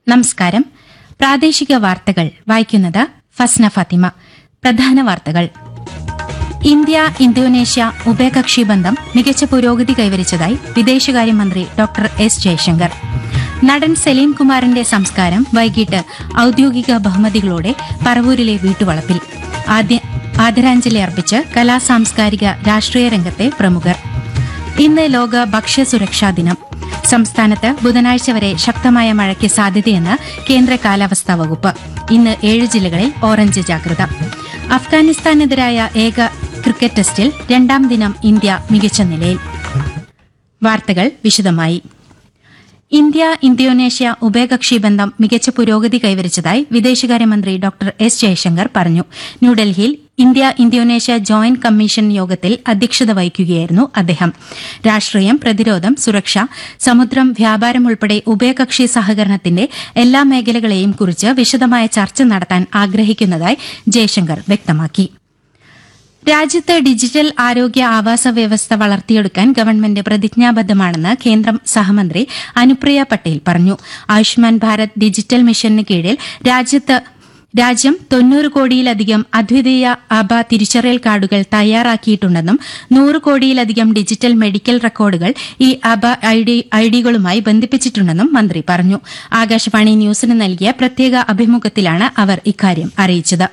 നമസ്കാരം പ്രാദേശിക വാർത്തകൾ വായിക്കുന്നത് ഫസ്ന ഫാത്തിമ പ്രധാന വാർത്തകൾ ഇന്ത്യ ഇന്തോനേഷ്യ ഉഭയകക്ഷി ബന്ധം മികച്ച പുരോഗതി കൈവരിച്ചതായി വിദേശകാര്യമന്ത്രി ഡോക്ടർ എസ് ജയശങ്കർ നടൻ സലീം കുമാറിന്റെ സംസ്കാരം വൈകിട്ട് ഔദ്യോഗിക ബഹുമതികളോടെ പറവൂരിലെ വീട്ടുവളപ്പിൽ ആദ്യ ആദരാഞ്ജലി അർപ്പിച്ച് കലാ സാംസ്കാരിക രാഷ്ട്രീയ രംഗത്തെ പ്രമുഖർ ഇന്ന് ലോക ഭക്ഷ്യസുരക്ഷാ ദിനം സംസ്ഥാനത്ത് ബുധനാഴ്ച വരെ ശക്തമായ മഴയ്ക്ക് സാധ്യതയെന്ന് കേന്ദ്ര കാലാവസ്ഥാ വകുപ്പ് ഇന്ന് ഏഴ് ജില്ലകളിൽ ഓറഞ്ച് ജാഗ്രത അഫ്ഗാനിസ്ഥാനെതിരായ ഏക ക്രിക്കറ്റ് ടെസ്റ്റിൽ രണ്ടാം ദിനം ഇന്ത്യ മികച്ച നിലയിൽ വാർത്തകൾ വിശദമായി ഇന്ത്യ ഇന്തോനേഷ്യ ഉഭയകക്ഷി ബന്ധം മികച്ച പുരോഗതി കൈവരിച്ചതായി വിദേശകാര്യമന്ത്രി ഡോക്ടർ എസ് ജയശങ്കർ പറഞ്ഞു ന്യൂഡൽഹിയിൽ ഇന്ത്യ ഇന്തോനേഷ്യ ജോയിന്റ് കമ്മീഷൻ യോഗത്തിൽ അധ്യക്ഷത വഹിക്കുകയായിരുന്നു അദ്ദേഹം രാഷ്ട്രീയം പ്രതിരോധം സുരക്ഷ സമുദ്രം വ്യാപാരം ഉൾപ്പെടെ ഉഭയകക്ഷി സഹകരണത്തിന്റെ എല്ലാ മേഖലകളെയും കുറിച്ച് വിശദമായ ചർച്ച നടത്താൻ ആഗ്രഹിക്കുന്നതായി ജയശങ്കർ വ്യക്തമാക്കി രാജ്യത്ത് ഡിജിറ്റൽ ആരോഗ്യ ആവാസ വ്യവസ്ഥ വളർത്തിയെടുക്കാൻ ഗവൺമെന്റ് പ്രതിജ്ഞാബദ്ധമാണെന്ന് കേന്ദ്ര സഹമന്ത്രി അനുപ്രിയ പട്ടേൽ പറഞ്ഞു ആയുഷ്മാൻ ഭാരത് ഡിജിറ്റൽ മിഷന് കീഴിൽ രാജ്യത്ത് രാജ്യം തൊണ്ണൂറ് കോടിയിലധികം അദ്വിതീയ അബ തിരിച്ചറിയൽ കാർഡുകൾ തയ്യാറാക്കിയിട്ടുണ്ടെന്നും നൂറ് കോടിയിലധികം ഡിജിറ്റൽ മെഡിക്കൽ റെക്കോർഡുകൾ ഈ അബ ഐഡികളുമായി ബന്ധിപ്പിച്ചിട്ടുണ്ടെന്നും മന്ത്രി പറഞ്ഞു ആകാശവാണി ന്യൂസിന് നൽകിയ പ്രത്യേക അഭിമുഖത്തിലാണ് അവർ ഇക്കാര്യം അറിയിച്ചത്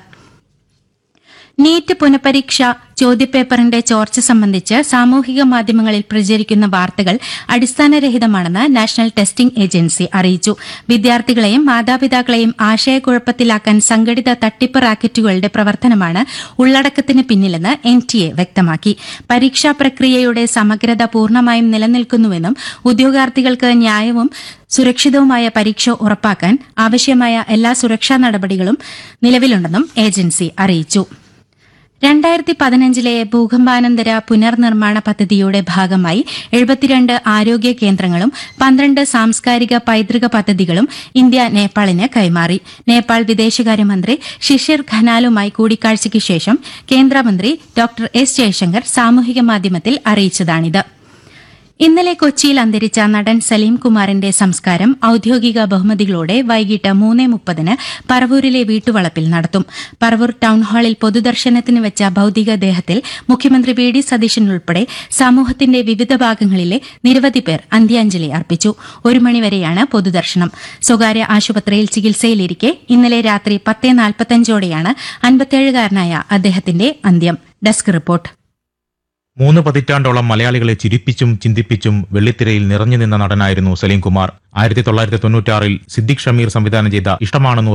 നീറ്റ് പുനഃപരീക്ഷ ചോദ്യപേപ്പറിന്റെ ചോർച്ച സംബന്ധിച്ച് സാമൂഹിക മാധ്യമങ്ങളിൽ പ്രചരിക്കുന്ന വാർത്തകൾ അടിസ്ഥാനരഹിതമാണെന്ന് നാഷണൽ ടെസ്റ്റിംഗ് ഏജൻസി അറിയിച്ചു വിദ്യാർത്ഥികളെയും മാതാപിതാക്കളെയും ആശയക്കുഴപ്പത്തിലാക്കാൻ സംഘടിത തട്ടിപ്പ് റാക്കറ്റുകളുടെ പ്രവർത്തനമാണ് ഉള്ളടക്കത്തിന് പിന്നിലെന്ന് എൻ ടി എ വ്യക്തമാക്കി പരീക്ഷാ പ്രക്രിയയുടെ സമഗ്രത പൂർണ്ണമായും നിലനിൽക്കുന്നുവെന്നും ഉദ്യോഗാർത്ഥികൾക്ക് ന്യായവും സുരക്ഷിതവുമായ പരീക്ഷ ഉറപ്പാക്കാൻ ആവശ്യമായ എല്ലാ സുരക്ഷാ നടപടികളും നിലവിലുണ്ടെന്നും ഏജൻസി അറിയിച്ചു രണ്ടായിരത്തി പതിനഞ്ചിലെ ഭൂകമ്പാനന്തര പുനർനിർമ്മാണ പദ്ധതിയുടെ ഭാഗമായി എഴുപത്തിരണ്ട് ആരോഗ്യ കേന്ദ്രങ്ങളും പന്ത്രണ്ട് സാംസ്കാരിക പൈതൃക പദ്ധതികളും ഇന്ത്യ നേപ്പാളിന് കൈമാറി നേപ്പാൾ വിദേശകാര്യമന്ത്രി ഷിഷിർ ഖനാലുമായി കൂടിക്കാഴ്ചയ്ക്ക് ശേഷം കേന്ദ്രമന്ത്രി ഡോക്ടർ എസ് ജയശങ്കർ സാമൂഹിക മാധ്യമത്തിൽ അറിയിച്ചതാണിത് ഇന്നലെ കൊച്ചിയിൽ അന്തരിച്ച നടൻ സലീം കുമാറിന്റെ സംസ്കാരം ഔദ്യോഗിക ബഹുമതികളോടെ വൈകിട്ട് മൂന്ന് മുപ്പതിന് പറവൂരിലെ വീട്ടുവളപ്പിൽ നടത്തും പറവൂർ ടൌൺഹാളിൽ പൊതുദർശനത്തിന് വെച്ച ഭൌതികദേഹത്തിൽ മുഖ്യമന്ത്രി വി ഡി സതീശൻ ഉൾപ്പെടെ സമൂഹത്തിന്റെ വിവിധ ഭാഗങ്ങളിലെ നിരവധി പേർ അന്ത്യാഞ്ജലി അർപ്പിച്ചു ഒരു മണിവരെയാണ് പൊതുദർശനം സ്വകാര്യ ആശുപത്രിയിൽ ചികിത്സയിലിരിക്കെ ഇന്നലെ രാത്രി പത്ത് നാൽപ്പത്തഞ്ചോടെയാണ് അൻപത്തിയേഴുകാരനായ അദ്ദേഹത്തിന്റെ അന്ത്യം ഡെസ്ക് റിപ്പോർട്ട് മൂന്ന് പതിറ്റാണ്ടോളം മലയാളികളെ ചിരിപ്പിച്ചും ചിന്തിപ്പിച്ചും വെള്ളിത്തിരയിൽ നിറഞ്ഞു നിന്ന നടനായിരുന്നു സലീം കുമാർ ആയിരത്തി തൊള്ളായിരത്തി തൊണ്ണൂറ്റാറിൽ സിദ്ദിഖ് ഷമീർ സംവിധാനം ചെയ്ത ഇഷ്ടമാണെന്ന്